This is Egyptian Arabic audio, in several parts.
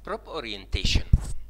بروب اورينتيشن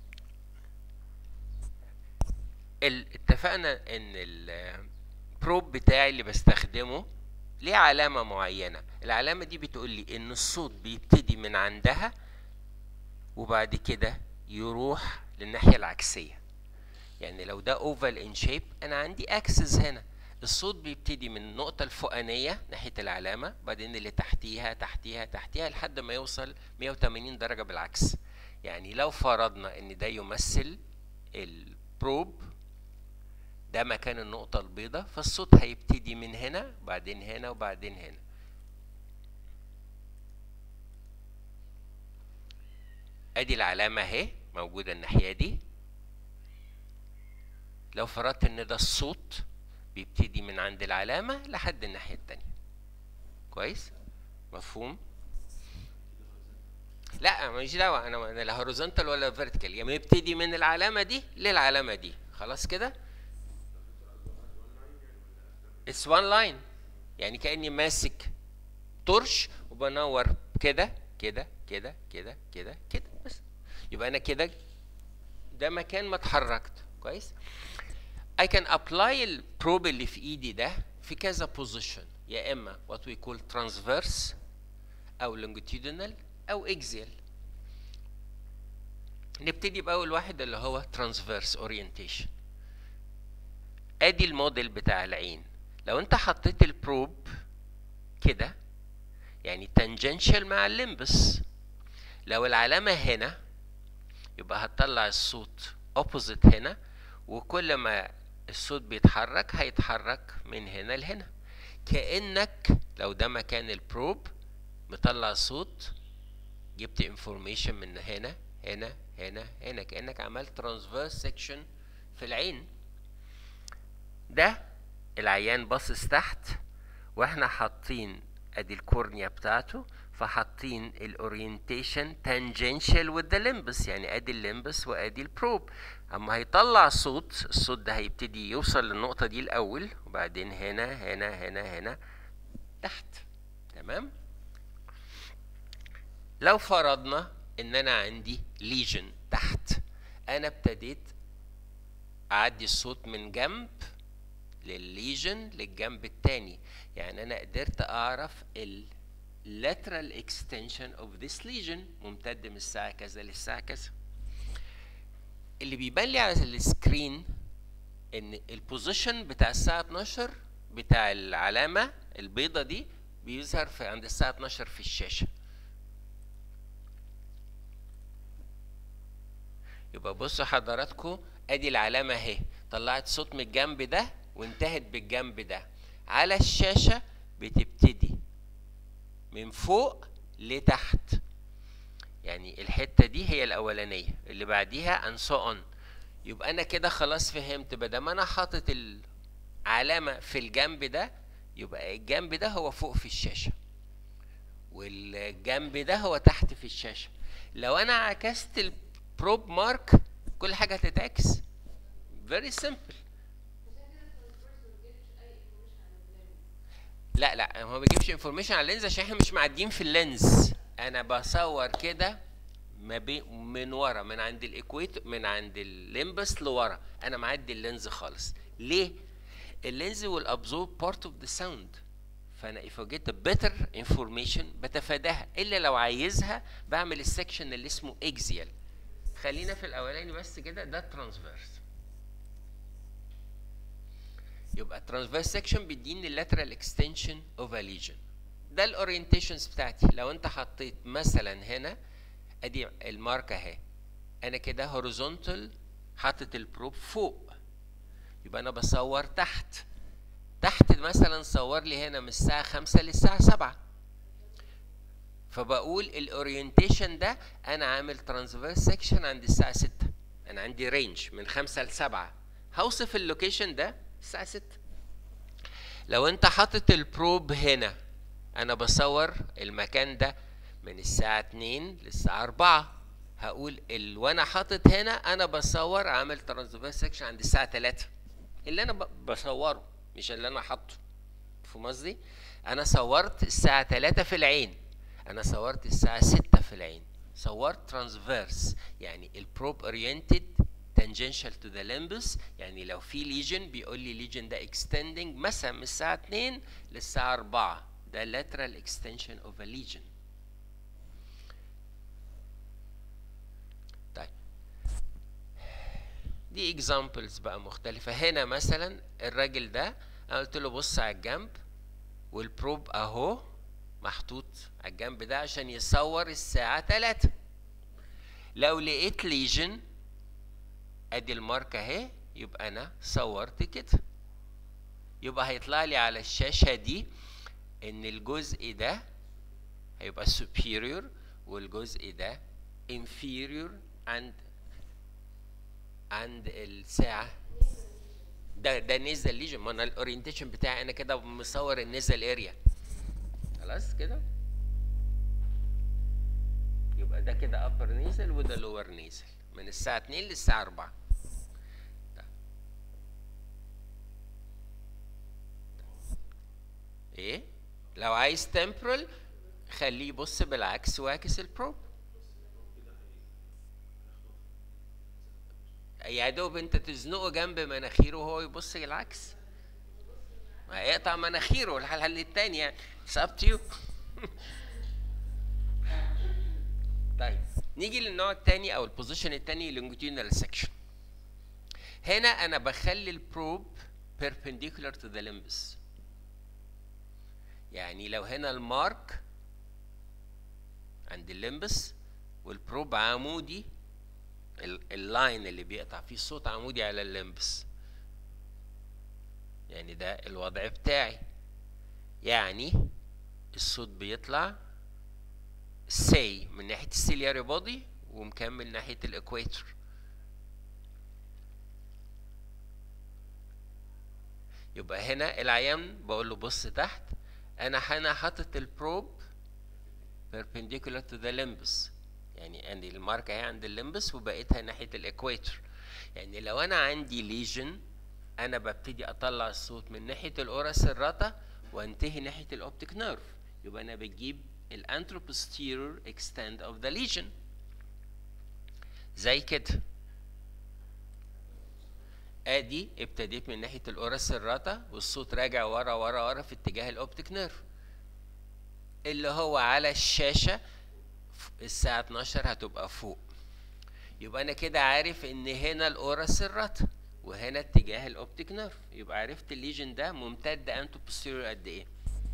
اتفقنا ان البروب بتاعي اللي بستخدمه ليه علامة معينة العلامة دي بتقول لي ان الصوت بيبتدي من عندها وبعد كده يروح للناحية العكسية يعني لو ده اوفال ان شيب انا عندي اكسس هنا الصوت بيبتدي من النقطة الفوقانية ناحية العلامة بعدين اللي تحتيها تحتيها تحتيها لحد ما يوصل 180 درجة بالعكس يعني لو فرضنا ان ده يمثل البروب ده مكان النقطة البيضاء فالصوت هيبتدي من هنا وبعدين هنا وبعدين هنا ادي العلامة اهي موجودة الناحية دي لو فرضت ان ده الصوت بيبتدي من عند العلامة لحد الناحية التانية كويس مفهوم لا ماليش دعوة انا انا لا هوريزونتال ولا فيرتيكال يعني يبتدي من العلامة دي للعلامة دي خلاص كده اتس وان لاين يعني كاني ماسك ترش وبنور كده كده كده كده كده كده بس يبقى انا كده ده مكان ما اتحركت كويس I can apply البروب اللي في ايدي ده في كذا بوزيشن يا اما what we call transverse او longitudinal او axial نبتدي باول واحد اللي هو transverse orientation ادي الموديل بتاع العين لو انت حطيت البروب كده يعني تانجنشال مع الليمبس لو العلامة هنا يبقى هتطلع الصوت اوبوزيت هنا وكل ما الصوت بيتحرك هيتحرك من هنا لهنا كأنك لو ده مكان البروب مطلع صوت جبت انفورميشن من هنا هنا هنا هنا كأنك عملت ترانسفيرس سيكشن في العين ده العيان باصص تحت واحنا حاطين ادي الكورنيا بتاعته فحاطين الاورينتيشن تانجنشال وذ ذا ليمبس يعني ادي الليمبس وادي البروب اما هيطلع صوت الصوت ده هيبتدي يوصل للنقطه دي الاول وبعدين هنا هنا هنا هنا تحت تمام لو فرضنا ان انا عندي ليجن تحت انا ابتديت اعدي الصوت من جنب للليجن للجنب التاني يعني انا قدرت اعرف ال lateral extension of this lesion ممتد من الساعة كذا للساعة كذا اللي بيبان لي على السكرين ان البوزيشن بتاع الساعة 12 بتاع العلامة البيضة دي بيظهر في عند الساعة 12 في الشاشة يبقى بصوا حضراتكم ادي العلامة اهي طلعت صوت من الجنب ده وانتهت بالجنب ده على الشاشة بتبتدي من فوق لتحت يعني الحتة دي هي الأولانية اللي بعديها and so on يبقى أنا كده خلاص فهمت بدل أنا حاطط العلامة في الجنب ده يبقى الجنب ده هو فوق في الشاشة والجنب ده هو تحت في الشاشة لو أنا عكست البروب مارك كل حاجة هتتعكس very simple لا لا هو ما بيجيبش انفورميشن على اللينز عشان احنا مش معديين في اللينز انا بصور كده ما بين من ورا من عند الاكويت من عند الليمبس لورا انا معدي اللينز خالص ليه اللينز will absorb part of the sound فانا if I get a better information بتفاداها الا لو عايزها بعمل السكشن اللي اسمه اكزيال خلينا في الاولاني بس كده ده ترانسفيرس يبقى ترانسفيرس سيكشن بيديني اللاترال اكستنشن اوف ا ليجن ده الاورينتيشنز بتاعتي لو انت حطيت مثلا هنا ادي الماركه اهي انا كده هوريزونتال حاطط البروب فوق يبقى انا بصور تحت تحت مثلا صور لي هنا من الساعه 5 للساعه 7 فبقول الاورينتيشن ده انا عامل ترانسفيرس سيكشن عند الساعه 6 انا عندي رينج من 5 ل 7 هوصف اللوكيشن ده الساعة 6 لو انت حاطط البروب هنا انا بصور المكان ده من الساعة 2 للساعة 4 هقول ال... وانا حاطط هنا انا بصور عامل ترانسفيرس سكشن عند الساعة 3 اللي انا ب... بصوره مش اللي انا حاطه فاهم قصدي؟ انا صورت الساعة 3 في العين انا صورت الساعة 6 في العين صورت ترانسفيرس يعني البروب اورينتد tangential to the limbus يعني لو في ليجن بيقول لي ليجن ده extending مثلا من الساعة 2 للساعة 4 ده lateral extension of a legion طيب دي examples بقى مختلفة هنا مثلا الراجل ده انا قلت له بص على الجنب والبروب اهو محطوط على الجنب ده عشان يصور الساعة 3 لو لقيت ليجن ادي الماركة اهي يبقى انا صورت كده يبقى هيطلع لي على الشاشة دي ان الجزء ده هيبقى superior والجزء ده inferior عند عند الساعة ده ده نزل ليجن ما انا الاورينتيشن بتاعي انا كده مصور النزل اريا خلاص كده يبقى ده كده upper نيزل وده lower نيزل من الساعة 2 للساعة 4 ايه لو عايز temporal خليه يبص بالعكس واعكس البروب يا دوب انت تزنقه جنب مناخيره وهو يبص العكس ما يقطع مناخيره الحل التاني يعني it's up to you طيب نيجي للنوع التاني او البوزيشن التاني longitudinal section هنا انا بخلي البروب perpendicular to the limbus يعني لو هنا المارك عند الليمبس والبروب عمودي اللاين اللي بيقطع فيه الصوت عمودي على الليمبس يعني ده الوضع بتاعي يعني الصوت بيطلع سي من ناحية السيلياري بودي ومكمل ناحية الاكويتر يبقى هنا العيان بقول له بص تحت انا هنا حاطط البروب perpendicular to the limbus يعني عندي الماركة اهي عند الليمبس وبقيتها ناحية الاكويتر يعني لو انا عندي ليجن انا ببتدي اطلع الصوت من ناحية الاورس الراتا وانتهي ناحية الاوبتيك نيرف يبقى انا بجيب الانتروبوستيرور extend of the lesion زي كده ادي ابتديت من ناحيه الاورس الراتا والصوت راجع ورا ورا ورا في اتجاه الاوبتيك نيرف اللي هو على الشاشه الساعه 12 هتبقى فوق يبقى انا كده عارف ان هنا الاورس الراتا وهنا اتجاه الاوبتيك نيرف يبقى عرفت الليجن ده ممتد انتو بوستيريور قد ايه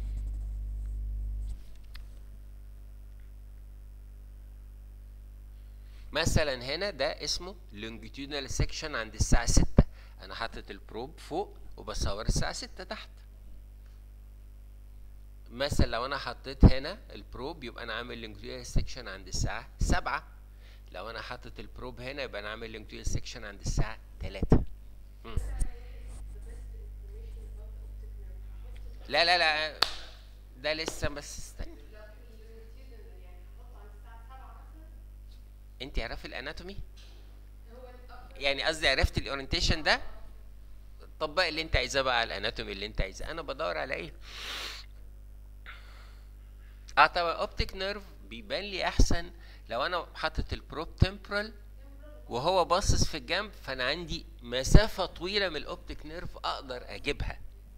مثلا هنا ده اسمه longitudinal section عند الساعة 6 أنا حاطط البروب فوق وبصور الساعة 6 تحت مثلا لو أنا حطيت هنا البروب يبقى أنا عامل longitudinal section عند الساعة 7 لو أنا حاطط البروب هنا يبقى أنا عامل longitudinal section عند الساعة 3 مم. لا لا لا ده لسه بس استنى انت عرفت الاناتومي يعني قصدي عرفت الاورينتيشن ده طبق اللي انت عايزاه بقى على الاناتومي اللي انت عايزاه انا بدور على ايه اه طبعا اوبتيك نيرف بيبان لي احسن لو انا حاطط البروب تمبرال وهو باصص في الجنب فانا عندي مسافه طويله من الاوبتيك نيرف اقدر اجيبها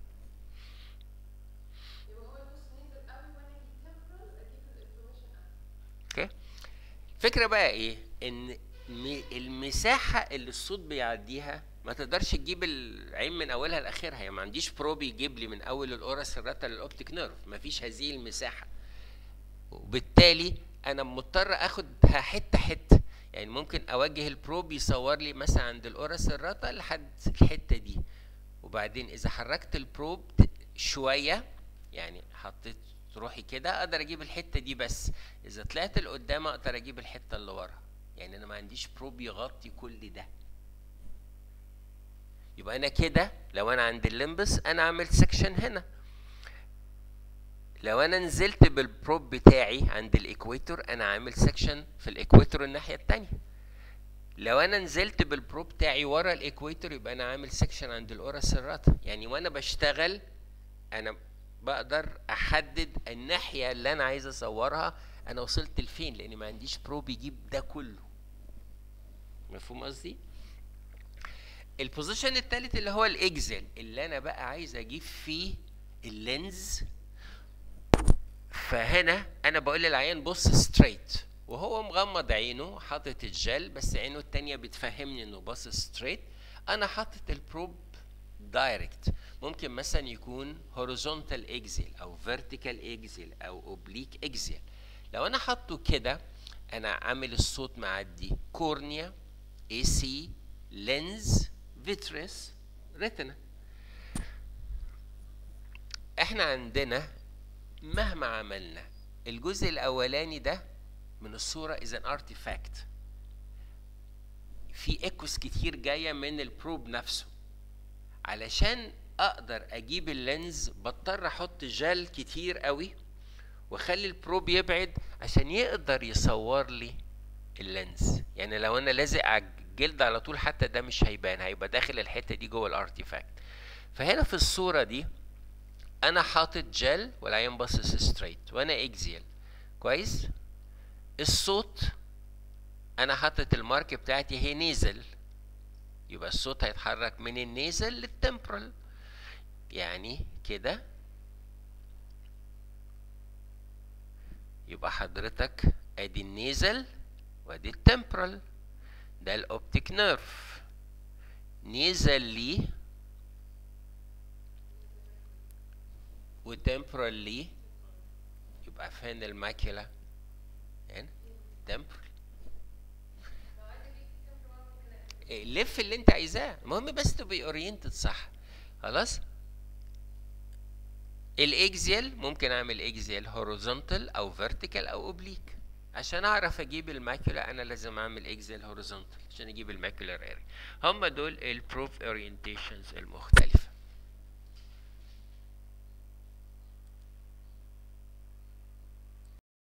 اوكي الفكره بقى ايه ان المساحه اللي الصوت بيعديها ما تقدرش تجيب العين من اولها لاخرها يعني ما عنديش بروب يجيب لي من اول الاورس الراتا للاوبتيك نيرف ما فيش هذه المساحه وبالتالي انا مضطر اخدها حته حته يعني ممكن اوجه البروب يصور لي مثلا عند الاورس الراتا لحد الحته دي وبعدين اذا حركت البروب شويه يعني حطيت روحي كده اقدر اجيب الحته دي بس اذا طلعت لقدام اقدر اجيب الحته اللي ورا يعني انا ما عنديش بروب يغطي كل ده يبقى انا كده لو انا عند الليمبس انا عملت سكشن هنا لو انا نزلت بالبروب بتاعي عند الايكويتور انا عامل سكشن في الايكويتور الناحيه التانية لو انا نزلت بالبروب بتاعي ورا الايكويتور يبقى انا عامل سكشن عند الاورس الراتا يعني وانا بشتغل انا بقدر احدد الناحيه اللي انا عايز اصورها انا وصلت لفين لان ما عنديش بروب يجيب ده كله مفهوم قصدي البوزيشن الثالث اللي هو الاكزل اللي انا بقى عايز اجيب فيه اللينز فهنا انا بقول للعيان بص ستريت وهو مغمض عينه حاطط الجل بس عينه التانية بتفهمني انه باص ستريت انا حاطط البروب دايركت ممكن مثلا يكون هوريزونتال اكزيل او فيرتيكال اكزيل او اوبليك اكزيل لو انا حاطه كده انا عامل الصوت معدي كورنيا اي سي لينز فيتريس ريتنا احنا عندنا مهما عملنا الجزء الاولاني ده من الصوره از ان ارتيفاكت في ايكوس كتير جايه من البروب نفسه علشان اقدر اجيب اللينز بضطر احط جل كتير قوي واخلي البروب يبعد عشان يقدر يصور لي اللينز يعني لو انا لازق على الجلد على طول حتى ده مش هيبان هيبقى داخل الحته دي جوه الارتيفاكت فهنا في الصوره دي انا حاطط جل والعين باصص ستريت وانا اكزيل كويس الصوت انا حاطط المارك بتاعتي هي نيزل يبقى الصوت هيتحرك من النيزل للتمبرال يعني كده يبقى حضرتك ادي النيزل وادي التمبرال ده الاوبتيك نيرف نيزل ليه وتمبرال ليه يبقى فين الماكيولا هنا تمبرال لف اللي انت عايزاه المهم بس تبقى اورينتد صح خلاص الاكزيال ممكن اعمل اكزيال هوريزونتال او فيرتيكال او اوبليك عشان اعرف اجيب الماكيولا انا لازم اعمل اكزيال هوريزونتال عشان اجيب الماكيولار اريا هم دول البروف اورينتيشنز المختلفه